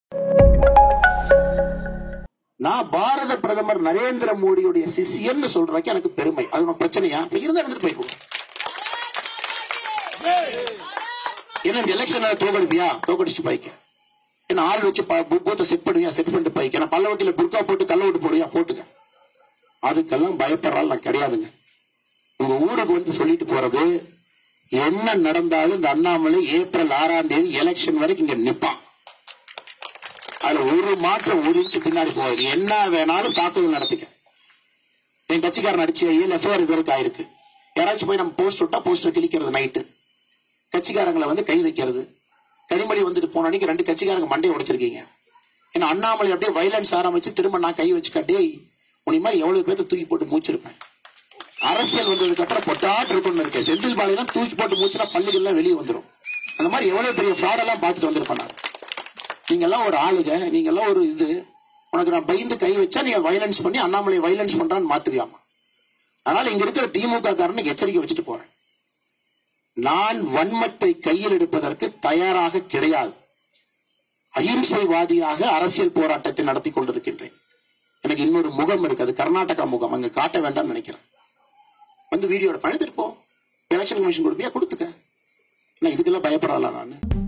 நான் பாரத பிரதமர் நரேந்திர மோடியுடைய சிசியன்னு சொல்றதுக்கு எனக்கு பெருமை அது உனக்கு பிரச்சனையா அப்ப இருந்தா இருந்துட்டு போயிட்டு என்ன இந்த எலெக்ஷன் தோக்கடிப்பியா தோக்கடிச்சுட்டு போய்க்க என்ன ஆள் வச்சு பூத்தை செட் பண்ணுவியா செட் பண்ணிட்டு போய்க்க நான் பல்லவட்டியில புர்கா போட்டு கள்ள ஓட்டு போடுவியா போட்டுக்க அதுக்கெல்லாம் பயப்படுறாள் நான் கிடையாதுங்க உங்க ஊருக்கு வந்து சொல்லிட்டு போறது என்ன நடந்தாலும் இந்த அண்ணாமலை ஏப்ரல் ஆறாம் தேதி எலெக்ஷன் வரைக்கும் இங்க நிப்பான் அதுல ஒரு மாற்றம் ஒரு இன்ச்சு பின்னாடி போகுது என்ன வேணாலும் தாக்குதல் நடத்திக்க என் கட்சிக்காரன் அடிச்சு ஏழு எஃப்ஐஆர் இது வரைக்கும் ஆயிருக்கு யாராச்சும் போய் நம்ம போஸ்ட் விட்டா போஸ்டர் கிழிக்கிறது நைட்டு கட்சிக்காரங்களை வந்து கை வைக்கிறது கனிமொழி வந்துட்டு போன அன்னைக்கு ரெண்டு கட்சிக்காரங்க மண்டையை உடைச்சிருக்கீங்க ஏன்னா அண்ணாமலை அப்படியே வைலன்ஸ் ஆரம்பிச்சு திரும்ப நான் கை வச்சு கட்டி உனி மாதிரி எவ்வளவு பேர்த்த தூக்கி போட்டு மூச்சிருப்பேன் அரசியல் வந்ததுக்கு அப்புறம் பொட்டாட்டு இருக்கணும்னு இருக்கேன் செந்தில் பாலையெல்லாம் தூக்கி போட்டு மூச்சுனா பள்ளிகள்லாம் வெளியே வந்துடும் அந்த மாதிரி எவ்வளவு பெரிய fraud எல்லாம் பார்த்துட்டு வந்திருப்பேன் நான் நீங்க எல்லாம் ஒரு ஆளுங்க நீங்க எல்லாம் ஒரு இது உனக்கு நான் பயந்து கை வச்சா நீங்க வைலன்ஸ் பண்ணி அண்ணாமலை வைலன்ஸ் பண்றான்னு மாத்துவியாமா அதனால இங்க இருக்கிற திமுக காரனுக்கு எச்சரிக்கை வச்சுட்டு போறேன் நான் வன்மத்தை கையில் எடுப்பதற்கு தயாராக கிடையாது அகிம்சைவாதியாக அரசியல் போராட்டத்தை நடத்தி கொண்டிருக்கின்றேன் எனக்கு இன்னொரு முகம் இருக்கு அது கர்நாடகா முகம் அங்க காட்ட வேண்டாம்னு நினைக்கிறேன் வந்து வீடியோட பழுத்துட்டு போ எலெக்ஷன் கமிஷன் கொடுப்பியா கொடுத்துக்க நான் இதுக்கெல்லாம் பயப்படலாம் நான்